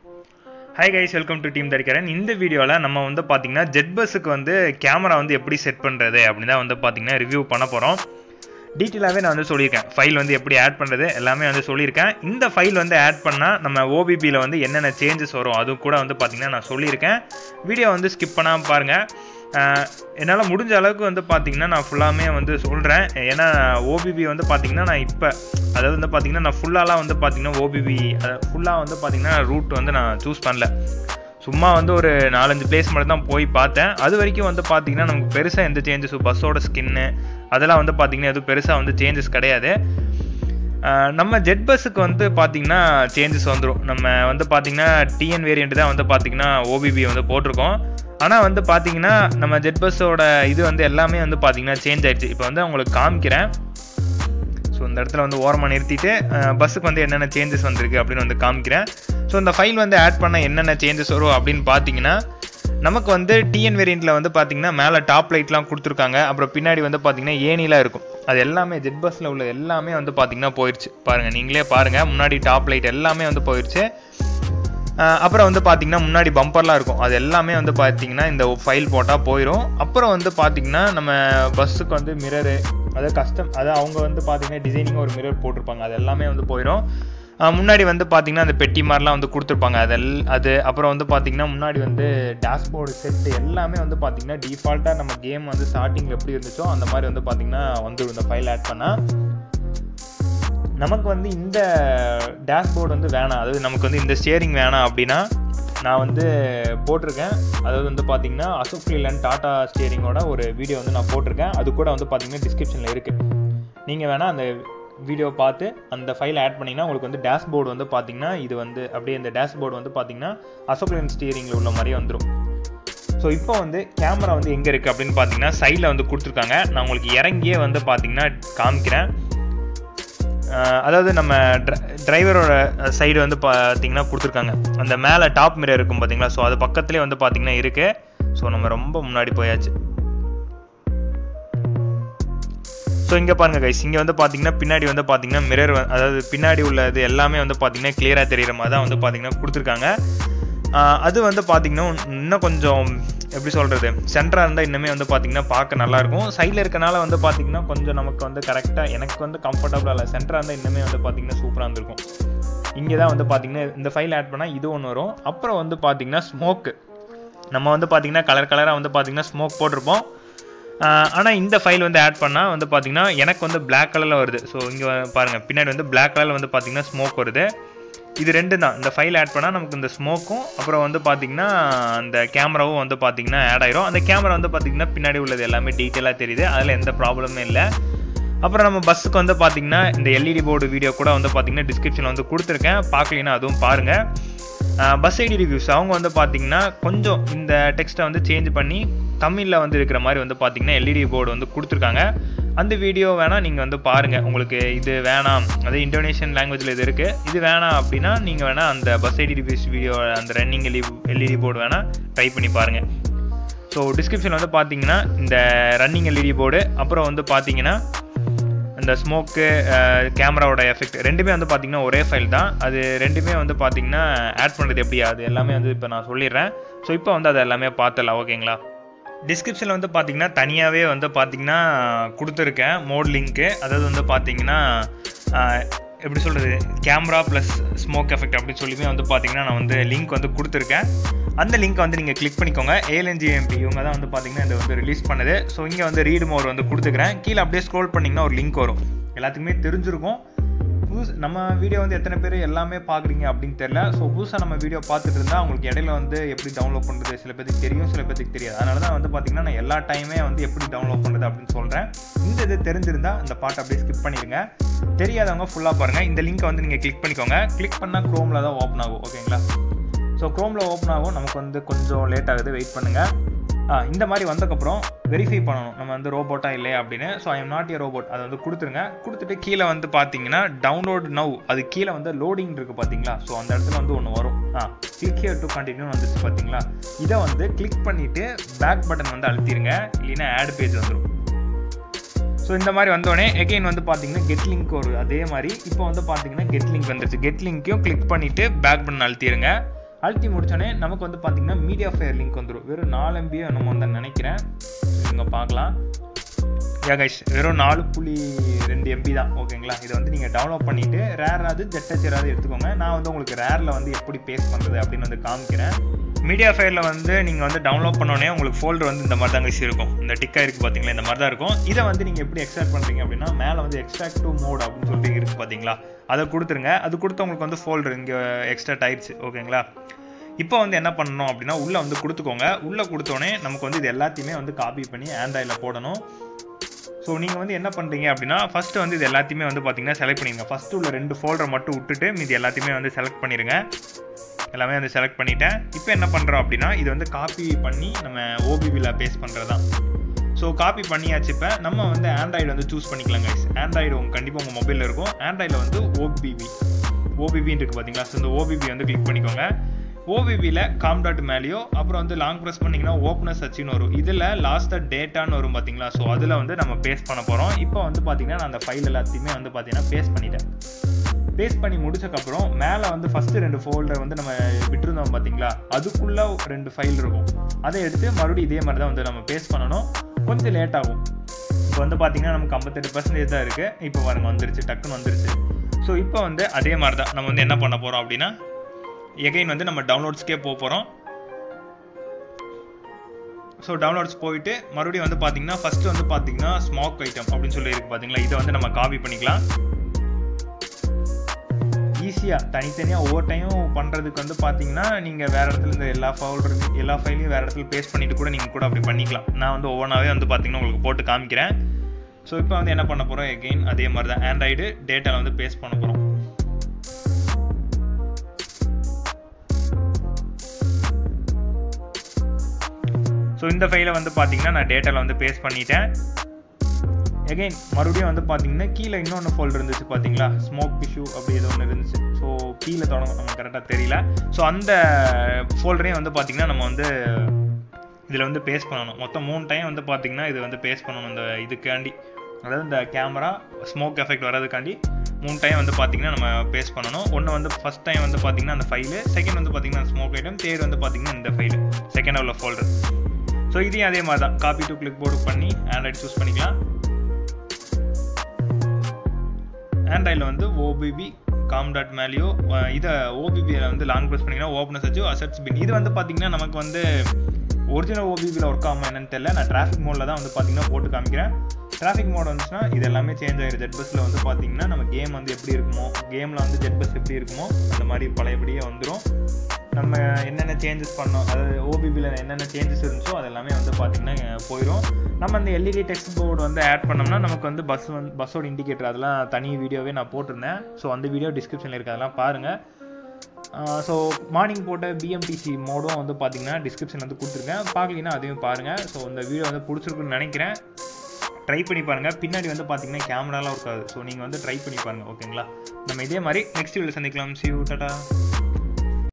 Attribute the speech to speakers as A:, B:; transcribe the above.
A: hi guys welcome to team தரிக்கிறேன் இந்த வீடியோவில் நம்ம வந்து பார்த்தீங்கன்னா ஜெட் பஸ்ஸுக்கு வந்து கேமரா வந்து எப்படி செட் பண்ணுறது அப்படின்னு தான் வந்து பார்த்தீங்கன்னா ரிவ்யூ பண்ண போகிறோம் டீட்டெயிலாகவே நான் வந்து சொல்லியிருக்கேன் ஃபைல் வந்து எப்படி ஆட் பண்ணுறது எல்லாமே வந்து சொல்லியிருக்கேன் இந்த ஃபைல் வந்து ஆட் பண்ணால் நம்ம ஓபிபியில் வந்து என்னென்ன சேஞ்சஸ் வரும் அதுவும் கூட வந்து பார்த்தீங்கன்னா நான் சொல்லியிருக்கேன் வீடியோ வந்து ஸ்கிப் பண்ணாமல் பாருங்கள் என்னால் முடிஞ்ச அளவுக்கு வந்து பார்த்தீங்கன்னா நான் ஃபுல்லாமே வந்து சொல்கிறேன் ஏன்னா ஓபிபி வந்து பார்த்தீங்கன்னா நான் இப்போ அதாவது வந்து பார்த்தீங்கன்னா நான் ஃபுல்லாலாம் வந்து பார்த்தீங்கன்னா ஓபிபி ஃபுல்லாக வந்து பார்த்தீங்கன்னா ரூட் வந்து நான் சூஸ் பண்ணல சும்மா வந்து ஒரு நாலஞ்சு பிளேஸ் மட்டும் தான் போய் பார்த்தேன் அது வரைக்கும் வந்து பார்த்தீங்கன்னா நமக்கு பெருசாக எந்த சேஞ்சஸ் பஸ்ஸோட ஸ்கின்னு அதெல்லாம் வந்து பார்த்தீங்கன்னா எதுவும் பெருசாக வந்து சேஞ்சஸ் கிடையாது ஆஹ் நம்ம ஜெட் பஸ்ஸுக்கு வந்து பார்த்தீங்கன்னா சேஞ்சஸ் வந்துடும் நம்ம வந்து பார்த்தீங்கன்னா டிஎன் வேரியண்ட் தான் வந்து பார்த்தீங்கன்னா ஓபிபி வந்து போட்டிருக்கோம் ஆனால் வந்து பார்த்தீங்கன்னா நம்ம ஜெட் பஸ்ஸோட இது வந்து எல்லாமே வந்து பார்த்தீங்கன்னா சேஞ்ச் ஆயிடுச்சு இப்போ வந்து உங்களுக்கு காமிக்கிறேன் ஸோ இந்த இடத்துல வந்து ஓரமாக நிறுத்திட்டு பஸ்ஸுக்கு வந்து என்னென்ன சேஞ்சஸ் வந்திருக்கு அப்படின்னு வந்து காமிக்கிறேன் ஸோ இந்த ஃபைல் வந்து ஆட் பண்ண என்னென்ன சேஞ்சஸ் வரும் அப்படின்னு பார்த்தீங்கன்னா நமக்கு வந்து டிஎன் வேரியண்ட்டில் வந்து பார்த்தீங்கன்னா மேலே டாப் லைட்லாம் கொடுத்துருக்காங்க அப்புறம் பின்னாடி வந்து பார்த்தீங்கன்னா ஏனிலாம் இருக்கும் அது எல்லாமே ஜெட் பஸ்ஸில் உள்ள எல்லாமே வந்து பார்த்தீங்கன்னா போயிடுச்சு பாருங்கள் நீங்களே பாருங்கள் முன்னாடி டாப் லைட் எல்லாமே வந்து போயிடுச்சு அஹ் அப்புறம் வந்து பார்த்தீங்கன்னா முன்னாடி பம்பர்லாம் இருக்கும் அது எல்லாமே வந்து பார்த்தீங்கன்னா இந்த ஃபைல் போட்டால் போயிடும் அப்புறம் வந்து பார்த்தீங்கன்னா நம்ம பஸ்ஸுக்கு வந்து மிரரு அதாவது கஸ்டம் அதாவது அவங்க வந்து பார்த்தீங்கன்னா டிசைனிங் ஒரு மிரர் போட்டிருப்பாங்க அது எல்லாமே வந்து போயிடும் அஹ் முன்னாடி வந்து பார்த்தீங்கன்னா அந்த பெட்டி மாதிரிலாம் வந்து கொடுத்துருப்பாங்க அது எல் அது அப்புறம் வந்து பார்த்தீங்கன்னா முன்னாடி வந்து டேஷ்போர்டு செட்டு எல்லாமே வந்து பார்த்தீங்கன்னா டிஃபால்ட்டாக நம்ம கேம் வந்து ஸ்டார்டிங்கில் எப்படி இருந்துச்சோ அந்த மாதிரி வந்து பார்த்தீங்கன்னா வந்துடும் இந்த ஃபைல் ஆட் பண்ணால் நமக்கு வந்து இந்த டேஷ்போர்டு வந்து வேணாம் அதாவது நமக்கு வந்து இந்த ஸ்டியரிங் வேணாம் அப்படின்னா நான் வந்து போட்டிருக்கேன் அதாவது வந்து பார்த்தீங்கன்னா அசோக் லீலன் டாடா ஸ்டியரிங்கோட ஒரு வீடியோ வந்து நான் போட்டிருக்கேன் அது கூட வந்து பார்த்தீங்கன்னா டிஸ்கிரிப்ஷனில் இருக்குது நீங்கள் வேணால் அந்த வீடியோ பார்த்து அந்த ஃபைல் ஆட் பண்ணிங்கன்னா உங்களுக்கு வந்து டேஷ்போர்டு வந்து பார்த்தீங்கன்னா இது வந்து அப்படியே இந்த டேஷ்போர்டு வந்து பார்த்தீங்கன்னா அசோக் லீலன் ஸ்டியரிங்கில் உள்ள மாதிரியே வந்துடும் ஸோ இப்போ வந்து கேமரா வந்து எங்கே இருக்குது அப்படின்னு பார்த்தீங்கன்னா சைடில் வந்து கொடுத்துருக்காங்க நான் உங்களுக்கு இறங்கியே வந்து பார்த்தீங்கன்னா காமிக்கிறேன் அஹ் அதாவது நம்ம டிரைவரோட சைடு வந்து பார்த்தீங்கன்னா கொடுத்துருக்காங்க அந்த மேலே டாப் மிரர் இருக்கும் பார்த்தீங்களா ஸோ அது பக்கத்துலேயே வந்து பார்த்தீங்கன்னா இருக்கு ஸோ நம்ம ரொம்ப முன்னாடி போயாச்சு ஸோ இங்கே பாருங்க கைஸ் இங்கே வந்து பார்த்தீங்கன்னா பின்னாடி வந்து பார்த்தீங்கன்னா மிரர் அதாவது பின்னாடி உள்ளது எல்லாமே வந்து பார்த்தீங்கன்னா கிளியராக தெரிகிற மாதிரி தான் வந்து பார்த்தீங்கன்னா கொடுத்துருக்காங்க ஆஹ் அது வந்து பார்த்தீங்கன்னா இன்னும் கொஞ்சம் எப்படி சொல்கிறது சென்டராக இருந்தால் இன்னுமே வந்து பார்த்தீங்கன்னா பார்க்க நல்லாயிருக்கும் சைடில் இருக்கனால வந்து பார்த்தீங்கன்னா கொஞ்சம் நமக்கு வந்து கரெக்டாக எனக்கு வந்து கம்ஃபர்டபுளாக இல்லை சென்டராக இருந்தால் இன்னுமே வந்து பார்த்தீங்கன்னா சூப்பராக இருந்திருக்கும் இங்கே தான் வந்து பார்த்தீங்கன்னா இந்த ஃபைல் ஆட் பண்ணால் இது ஒன்று வரும் அப்புறம் வந்து பார்த்தீங்கன்னா ஸ்மோக்கு நம்ம வந்து பார்த்தீங்கன்னா கலர் கலராக வந்து பார்த்தீங்கன்னா ஸ்மோக் போட்டிருப்போம் ஆனால் இந்த ஃபைல் வந்து ஆட் பண்ணால் வந்து பார்த்தீங்கன்னா எனக்கு வந்து Black கலரில் வருது ஸோ இங்கே பாருங்கள் பின்னாடி வந்து Black கலரில் வந்து பார்த்தீங்கன்னா ஸ்மோக் வருது இது ரெண்டு தான் இந்த ஃபைல் ஆட் பண்ணால் நமக்கு இந்த ஸ்மோக்கும் அப்புறம் வந்து பார்த்தீங்கன்னா அந்த கேமராவும் வந்து பார்த்தீங்கன்னா ஆட் ஆயிரும் அந்த கேமரா வந்து பார்த்தீங்கன்னா பின்னாடி உள்ளது எல்லாமே டீட்டெயிலாக தெரியுது அதில் எந்த ப்ராப்ளமும் இல்லை அப்புறம் நம்ம பஸ்ஸுக்கு வந்து பார்த்தீங்கன்னா இந்த எல்இடி போர்டு வீடியோ கூட வந்து பார்த்தீங்கன்னா டிஸ்கிரிப்ஷனில் வந்து கொடுத்துருக்கேன் பார்க்கலனா அதுவும் பாருங்கள் பஸ் ஐடி ரிவ்யூஸ் அவங்க வந்து பார்த்தீங்கன்னா கொஞ்சம் இந்த டெக்ஸ்ட்டை வந்து சேஞ்ச் பண்ணி தமிழில் வந்து இருக்கிற மாதிரி வந்து பார்த்தீங்கன்னா எல்இடி போர்டு வந்து கொடுத்துருக்காங்க அந்த வீடியோ வேணால் நீங்கள் வந்து பாருங்கள் உங்களுக்கு இது வேணாம் அது இந்தோனேஷியன் லாங்குவேஜில் இது இருக்குது இது வேணாம் அப்படின்னா நீங்கள் வேணால் அந்த பஸ் ஐடி ரிவ்யூஸ் வீடியோ அந்த ரன்னிங் எல்இ எல்இடி போர்டு வேணால் ட்ரை பண்ணி பாருங்கள் ஸோ டிஸ்கிரிப்ஷனில் வந்து பார்த்தீங்கன்னா இந்த ரன்னிங் எல்இடி போர்டு அப்புறம் வந்து பார்த்தீங்கன்னா இந்த ஸ்மோக்கு கேமராவோட எஃபெக்ட் ரெண்டுமே வந்து பார்த்தீங்கன்னா ஒரே ஃபைல் தான் அது ரெண்டுமே வந்து பார்த்தீங்கன்னா ஆட் பண்ணுறது எப்படி அது எல்லாமே வந்து இப்போ நான் சொல்லிடுறேன் ஸோ இப்போ வந்து அது எல்லாமே பார்த்துடலாம் ஓகேங்களா டிஸ்கிரிப்ஷனில் வந்து பார்த்தீங்கன்னா தனியாகவே வந்து பார்த்தீங்கன்னா கொடுத்துருக்கேன் மோட் லிங்க்கு அதாவது வந்து பார்த்தீங்கன்னா ஆஹ், எப்படி சொல்கிறது கேமரா ப்ளஸ் ஸ்மோக் எஃபெக்ட் அப்படின்னு சொல்லியுமே வந்து பார்த்தீங்கன்னா நான் வந்து லிங்க் வந்து கொடுத்துருக்கேன் அந்த லிங்க்கை வந்து நீங்கள் கிளிக் பண்ணிக்கோங்க ஏஎல்என்ஜிஎம்பி இவங்க தான் வந்து பார்த்தீங்கன்னா இதை வந்து ரிலீஸ் பண்ணுது ஸோ இங்கே வந்து ரீடு மோட் வந்து கொடுத்துக்கிறேன் கீழே அப்படியே ஸ்க்ரோல் பண்ணிங்கன்னா ஒரு லிங்க் வரும் எல்லாத்துக்குமே தெரிஞ்சிருக்கும் புதுசு நம்ம வீடியோ வந்து எத்தனை பேர் எல்லாமே பார்க்குறீங்க அப்படின்னு தெரியல ஸோ புதுசாக நம்ம வீடியோ பார்த்துட்டு இருந்தால் உங்களுக்கு இடையில வந்து எப்படி டவுன்லோட் பண்ணுறது சில பேருக்கு தெரியும் சில பேருக்கு தெரியாது அதனால தான் வந்து பார்த்தீங்கன்னா நான் எல்லா டைமே வந்து எப்படி டவுன்லோட் பண்ணுறது அப்படின்னு சொல்கிறேன் இந்த இது தெரிஞ்சிருந்தா இந்த பாட்டை அப்படியே ஸ்கிப் பண்ணிடுங்க தெரியாதவங்க ஃபுல்லாக பாருங்கள் இந்த லிங்க்கை வந்து நீங்கள் கிளிக் பண்ணிக்கோங்க கிளிக் பண்ணால் க்ரோமில் தான் ஓப்பன் ஆகும் ஓகேங்களா ஸோ க்ரோமில் ஓப்பன் ஆகும் நமக்கு வந்து கொஞ்சம் லேட் ஆகுது வெயிட் பண்ணுங்கள் ஆ, இந்த மாதிரி வந்ததுக்கப்புறம் வெரிஃபை பண்ணணும் நம்ம வந்து ரோபோட்டா இல்லையா அப்படின்னு so I am not a robot அதை வந்து கொடுத்துருங்க கொடுத்துட்டு கீழே வந்து பார்த்தீங்கன்னா டவுன்லோட் நவ் அது கீழே வந்து லோடிங் இருக்குது பார்த்தீங்களா ஸோ அந்த இடத்துல வந்து ஒன்று வரும் ஆ கிளிக் ஹியர் டு கண்டினியூ வந்துச்சு பார்த்தீங்களா இதை வந்து கிளிக் பண்ணிவிட்டு பேக் பட்டன் வந்து அழுத்திடுங்க இல்லைன்னா ஆட் பேஜ் வந்துடும் ஸோ இந்த மாதிரி வந்தோடனே எகைன் வந்து பார்த்தீங்கன்னா கெட் லிங்க் ஒரு அதே மாதிரி இப்போ வந்து பார்த்தீங்கன்னா கெட் லிங்க் வந்துருச்சு கெட் லிங்க்கையும் கிளிக் பண்ணிவிட்டு பேக் பட்டன் அழுத்திடுங்க அழுத்தி முடிச்சோடனே நமக்கு வந்து பார்த்தீங்கன்னா மீடியா ஃபயர் லிங்க் வந்துடும் வெறும் நாலு எம்பியோ நம்ம வந்து நினைக்கிறேன் இங்கே பார்க்கலாம் யா கைஸ் வெறும் நாலு புள்ளி ரெண்டு எம்பி தான் ஓகேங்களா இதை வந்து நீங்கள் டவுன்லோட் பண்ணிவிட்டு ரேராவது ஜெட்டச்சராது எடுத்துக்கோங்க நான் வந்து உங்களுக்கு ரேரில் வந்து எப்படி பேஸ்ட் பண்ணுறது அப்படின்னு வந்து காமிக்கிறேன் மீடியா ஃபைலில் வந்து நீங்கள் வந்து டவுன்லோட் பண்ணோடனே உங்களுக்கு ஃபோல்டர் வந்து இந்த மாதிரி தான் கைஸ் இருக்கும் இந்த டிக்காக இருக்குது பார்த்தீங்களா இந்த மாதிரி தான் இருக்கும் இதை வந்து நீங்கள் எப்படி எக்ஸ்ட்ராக்ட் பண்ணுறீங்க அப்படின்னா மேலே வந்து எக்ஸ்ட்ராக்ட் டு மோட் அப்படின்னு சொல்லிட்டு இருக்குது பார்த்தீங்களா அதை கொடுத்துருங்க அது கொடுத்து உங்களுக்கு வந்து ஃபோல்டர் இங்கே எக்ஸ்ட்ராக்ட் ஆயிடுச்சு ஓகேங்களா இப்போ வந்து என்ன பண்ணணும் அப்படின்னா உள்ளே வந்து கொடுத்துக்கோங்க உள்ளே கொடுத்தோடனே நமக்கு வந்து இது எல்லாத்தையுமே வந்து காப்பி பண்ணி ஆண்ட்ராய்டில் போடணும் ஸோ நீங்கள் வந்து என்ன பண்ணுறீங்க அப்படின்னா ஃபஸ்ட்டு வந்து இது எல்லாத்தையுமே வந்து பார்த்தீங்கன்னா செலக்ட் பண்ணிடுங்க ஃபஸ்ட்டு உள்ள ரெண்டு ஃபோல்டரை மட்டும் விட்டுட்டு மீதி எல்லாத்தையுமே வந்து செலக்ட் பண்ணிடுங்க எல்லாமே வந்து செலக்ட் பண்ணிட்டேன் இப்போ என்ன பண்ணுறோம் அப்படின்னா இது வந்து காப்பி பண்ணி நம்ம ஓபிபியில் பேஸ்ட் பண்ணுறது தான் ஸோ காப்பி பண்ணியாச்சு இப்போ நம்ம வந்து ஆண்ட்ராய்டு வந்து சூஸ் பண்ணிக்கலாம் கைஸ் ஆண்ட்ராய்டு உங்கள் கண்டிப்பாக உங்கள் மொபைலில் இருக்கும் ஆண்ட்ராய்டில் வந்து ஓபிபி ஓபிபின்னு இருக்குது பார்த்தீங்களா ஸோ இந்த ஓபிபி வந்து கிளிக் பண்ணிக்கோங்க ஓபிபியில் காம் டாட் மேலேயோ அப்புறம் வந்து லாங் ப்ரெஸ் பண்ணிங்கன்னா ஓப்பனர் சர்ச்சின்னு வரும் இதில் லாஸ்ட்டாக டேட்டான்னு வரும் பார்த்தீங்களா ஸோ அதில் வந்து நம்ம பேஸ்ட் பண்ண போகிறோம் இப்போ வந்து பார்த்தீங்கன்னா நான் அந்த ஃபைல் எல்லாத்தையுமே வந்து பார்த்தீங்கன்னா பேஸ்ட் பண்ணிட்டேன் பேஸ்ட் பண்ணி முடிச்சக்கப்புறம் மேலே வந்து ஃபஸ்ட்டு ரெண்டு ஃபோல்டர் வந்து நம்ம விட்டுருந்தோம் பார்த்தீங்களா அதுக்குள்ளே ரெண்டு ஃபைல் இருக்கும் அதை எடுத்து மறுபடியும் இதே மாதிரி தான் வந்து நம்ம பேஸ்ட் பண்ணணும் கொஞ்சம் லேட் ஆகும் இப்போ வந்து பார்த்தீங்கன்னா நமக்கு ஐம்பத்தெட்டு பர்சன்டேஜ் தான் இருக்குது இப்போ பாருங்க வந்துருச்சு டக்குன்னு வந்துருச்சு ஸோ இப்போ வந்து அதே மாதிரி தான் நம்ம வந்து என்ன பண்ண போகிறோம் அப்படின்னா எகைன் வந்து நம்ம டவுன்லோட்ஸ்க்கே போக போகிறோம் ஸோ டவுன்லோட்ஸ் போயிட்டு மறுபடியும் வந்து பார்த்தீங்கன்னா ஃபஸ்ட்டு வந்து பார்த்தீங்கன்னா ஸ்மாக் ஐட்டம் அப்படின்னு சொல்லி இருக்கு பார்த்தீங்களா இதை வந்து நம்ம காப்பி பண்ணிக்கலாம் ஈஸியாக தனித்தனியாக ஒவ்வொரு டைமும் பண்ணுறதுக்கு வந்து பார்த்தீங்கன்னா நீங்கள் வேறு இடத்துல இந்த எல்லா ஃபோல்டர் எல்லா ஃபைலையும் வேறு இடத்துல பேஸ்ட் பண்ணிட்டு கூட நீங்கள் கூட அப்படி பண்ணிக்கலாம் நான் வந்து ஒவ்வொன்றாவே வந்து பார்த்தீங்கன்னா உங்களுக்கு போட்டு காமிக்கிறேன் ஸோ இப்போ வந்து என்ன பண்ண போகிறோம் எகெயின் அதே மாதிரி தான் ஆண்ட்ராய்டு டேட்டாவில் வந்து பேஸ்ட் பண்ண போகிறோம் ஸோ இந்த ஃபைலை வந்து பார்த்தீங்கன்னா நான் டேட்டாவில் வந்து பேஸ்ட் பண்ணிட்டேன் எகைன் மறுபடியும் வந்து பார்த்தீங்கன்னா கீழே இன்னொன்று ஃபோல்டர் இருந்துச்சு பார்த்தீங்களா ஸ்மோக் டிஷ்யூ அப்படி ஏதோ ஒன்று இருந்துச்சு ஸோ கீழே தொடங்கும் நமக்கு கரெக்டாக தெரியல ஸோ அந்த ஃபோல்டரையும் வந்து பார்த்தீங்கன்னா நம்ம வந்து இதில் வந்து பேஸ்ட் பண்ணணும் மொத்தம் மூணு டைம் வந்து பார்த்தீங்கன்னா இது வந்து பேஸ்ட் பண்ணணும் இந்த இதுக்காண்டி அதாவது இந்த கேமரா ஸ்மோக் எஃபெக்ட் வர்றதுக்காண்டி மூணு டைம் வந்து பார்த்தீங்கன்னா நம்ம பேஸ்ட் பண்ணணும் ஒன்று வந்து ஃபஸ்ட் டைம் வந்து பார்த்தீங்கன்னா அந்த ஃபைலு செகண்ட் வந்து பார்த்தீங்கன்னா ஸ்மோக் ஐட்டம் தேர்ட் வந்து பார்த்தீங்கன்னா இந்த ஃபைலு செகண்ட் உள்ள ஃபோல்டர் ஸோ இதையும் அதே மாதிரி தான் காப்பி டு கிளிக் போர்டு பண்ணி ஆண்ட்ராய்டு சூஸ் பண்ணிக்கலாம் ஆண்ட்ராய்டில் வந்து ஓபிபி காம் டாட் மேலேயோ இதை ஓபிபியில் வந்து லாங் ப்ரெஸ் பண்ணிங்கன்னா ஓப்பனஸ் வச்சு அசட்ஸ் பின் இது வந்து பார்த்தீங்கன்னா நமக்கு வந்து ஒரிஜினல் ஓபிபியில் ஒர்க் ஆகும் என்னன்னு தெரியல நான் டிராஃபிக் மோடில் தான் வந்து பார்த்தீங்கன்னா போட்டு காமிக்கிறேன் டிராஃபிக் மோட் வந்துச்சுன்னா இது எல்லாமே சேஞ்ச் ஆயிரும் ஜெட் பஸ்ஸில் வந்து பார்த்தீங்கன்னா நம்ம கேம் வந்து எப்படி இருக்குமோ கேமில் வந்து ஜெட் பஸ் எப்படி இருக்குமோ அந்த மாதிரி பழையபடியே வந்துடும் நம்ம என்னென்ன சேஞ்சஸ் பண்ணோம் அதாவது ஓபிபியில் என்னென்ன சேஞ்சஸ் இருந்துச்சோ அது எல்லாமே வந்து பார்த்திங்கன்னா போயிடும் நம்ம அந்த எல்இடி டெக்ஸ்ட் போர்டு வந்து ஆட் பண்ணோம்னா நமக்கு வந்து பஸ் வந்து பஸ்ஸோட இண்டிகேட்டர் அதெல்லாம் தனி வீடியோவே நான் போட்டிருந்தேன் ஸோ அந்த வீடியோ டிஸ்கிரிப்ஷனில் இருக்குது அதெல்லாம் பாருங்கள் ஸோ மார்னிங் போட்ட பிஎம்டிசி மோடும் வந்து பார்த்தீங்கன்னா டிஸ்கிரிப்ஷன் வந்து கொடுத்துருக்கேன் பார்க்கலீங்கன்னா அதையும் பாருங்கள் ஸோ இந்த வீடியோ வந்து பிடிச்சிருக்குன்னு நினைக்கிறேன் ட்ரை பண்ணி பாருங்கள் பின்னாடி வந்து பார்த்தீங்கன்னா கேமராலாம் இருக்காது ஸோ நீங்கள் வந்து ட்ரை பண்ணி பாருங்கள் ஓகேங்களா நம்ம இதே மாதிரி நெக்ஸ்ட் வீடியோ சந்திக்கலாம் சியூ டாட்டா